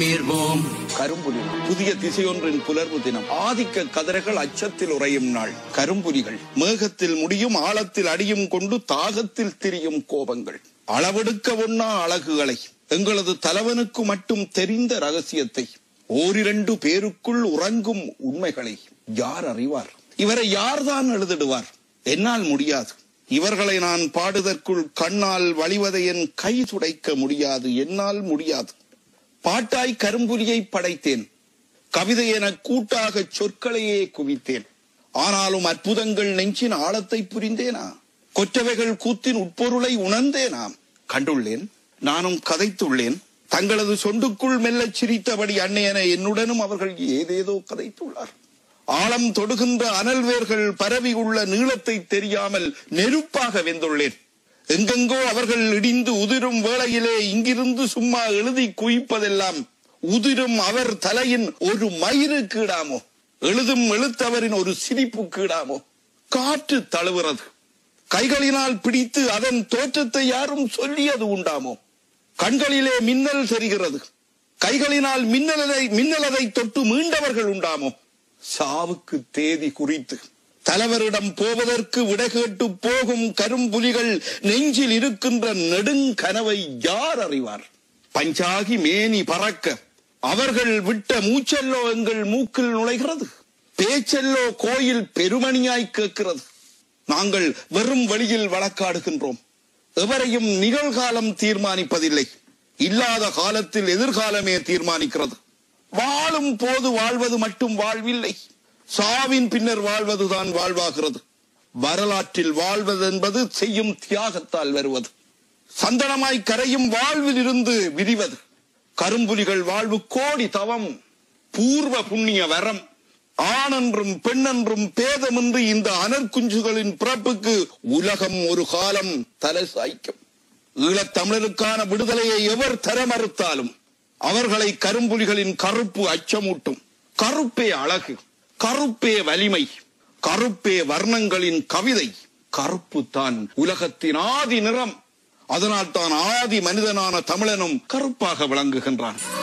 தீர்வோம் கரும்புலி புதிய திசையொன்றின் புலர்வு தினம் ஆதிக்க கதிரைகள் அச்சத்தில் உறையும் நாள் கரும்புலிகள் மேகத்தில் முடியும் ஆழத்தில் அடியும் கொண்டு தாகத்தில் திரியும் கோபங்கள் அளவெடுக்க ஒண்ணா அழகுகளை எங்களது தலைவனுக்கு மட்டும் தெரிந்த ரகசியத்தை ஓரிரண்டு பேருக்குள் உறங்கும் உண்மைகளை யார் அறிவார் இவரை யார்தான் எழுதிடுவார் என்னால் முடியாது இவர்களை நான் பாடுதற்குள் கண்ணால் வழிவதை என் கை துடைக்க முடியாது என்னால் முடியாது பாட்டாய் கரும்புலியை படைத்தேன் கவிதை என கூட்டாக சொற்களையே குவித்தேன் ஆனாலும் அற்புதங்கள் நெஞ்சின் ஆழத்தை புரிந்தேனா கொற்றவைகள் கூத்தின் உட்பொருளை உணர்ந்தேனா கண்டுள்ளேன் நானும் கதைத்துள்ளேன் தங்களது சொண்டுக்குள் மெல்லச் சிரித்தபடி அன்னையன என்னுடனும் அவர்கள் ஏதேதோ கதைத்துள்ளார் ஆழம் தொடுகின்ற அனல் வேர்கள் பரவி உள்ள நீளத்தை தெரியாமல் நெருப்பாக வெந்துள்ளேன் எங்கெங்கோ அவர்கள் இடிந்து உதிரும் வேளையிலே இங்கிருந்து சும்மா எழுதி குவிப்பதெல்லாம் உதிரும் அவர் தலையின் ஒரு மயிறு கீடாமோ எழுதும் எழுத்தவரின் ஒரு சிரிப்பு கீடாமோ காற்று தழுவுறது கைகளினால் பிடித்து அதன் தோற்றத்தை யாரும் சொல்லியது உண்டாமோ கண்களிலே மின்னல் தெரிகிறது கைகளினால் மின்னலதை மின்னலதை தொட்டு மீண்டவர்கள் உண்டாமோ சாவுக்கு தேதி குறித்து தலைவரிடம் போவதற்கு விடை கேட்டு போகும் கரும்புலிகள் நெஞ்சில் இருக்கின்ற நெடுங்கனவை யார் அறிவார் பஞ்சாகி மேனி பறக்க அவர்கள் விட்ட மூச்செல்லோ எங்கள் மூக்கில் நுழைகிறது பேச்செல்லோ கோயில் பெருமணியாய் கேட்கிறது நாங்கள் வெறும் வழியில் வழக்காடுகின்றோம் எவரையும் நிகழ்காலம் தீர்மானிப்பதில்லை இல்லாத காலத்தில் எதிர்காலமே தீர்மானிக்கிறது வாழும் போது வாழ்வது மட்டும் வாழ்வில்லை சாவின் பின்னர் வாழ்வதுதான் வாழ்வாகிறது வரலாற்றில் வாழ்வது என்பது செய்யும் தியாகத்தால் வருவது சந்தனமாய் கரையும் வாழ்வில் இருந்து விரிவது கரும்புலிகள் வாழ்வு கோடி தவம் பூர்வ புண்ணிய வரம் ஆணென்றும் பெண்ணென்றும் பேதமின்றி இந்த அனற்குஞ்சுகளின் பிறப்புக்கு உலகம் ஒரு காலம் தலை சாய்க்கும் ஈழத்தமிழருக்கான விடுதலையை எவர் தர மறுத்தாலும் அவர்களை கரும்புலிகளின் கருப்பு அச்சமூட்டும் கருப்பே அழகு கருப்பே வலிமை கருப்பே வர்ணங்களின் கவிதை கருப்பு தான் உலகத்தின் ஆதி நிறம் அதனால் தான் ஆதி மனிதனான தமிழனும் கருப்பாக விளங்குகின்றான்